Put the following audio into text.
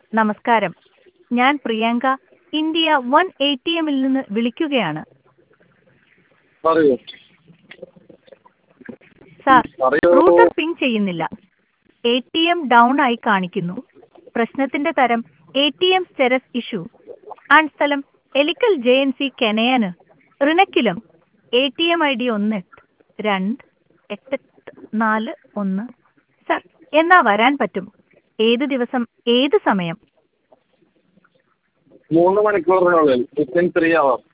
നമസ്കാരം ഞാൻ Priyanka India one A T എമ്മിൽ നിന്ന് വിളിക്കുകയാണ് പറയൂ സാർ പറയൂ റൂട്ടർ പിങ് ചെയ്യുന്നില്ല എ ടി എം ഡൗൺ ആയി കാണിക്കുന്നു പ്രശ്നത്തിന്റെ തരം A T M status issue and സ്ഥലം എലിക്കൽ ജെ എൻ സി കെനയന് റിണക്കിലും A T M I D ഒന്ന് എട്ട് രണ്ട് എട്ട് എട്ട് നാല് ഒന്ന് സാർ എന്നാ വരാൻ പറ്റും ഏത് ദിവസം ഏത് സമയം മൂന്ന് മണിക്കൂറിനുള്ളിൽ വിത്തിൻ ത്രീ അവേഴ്സ്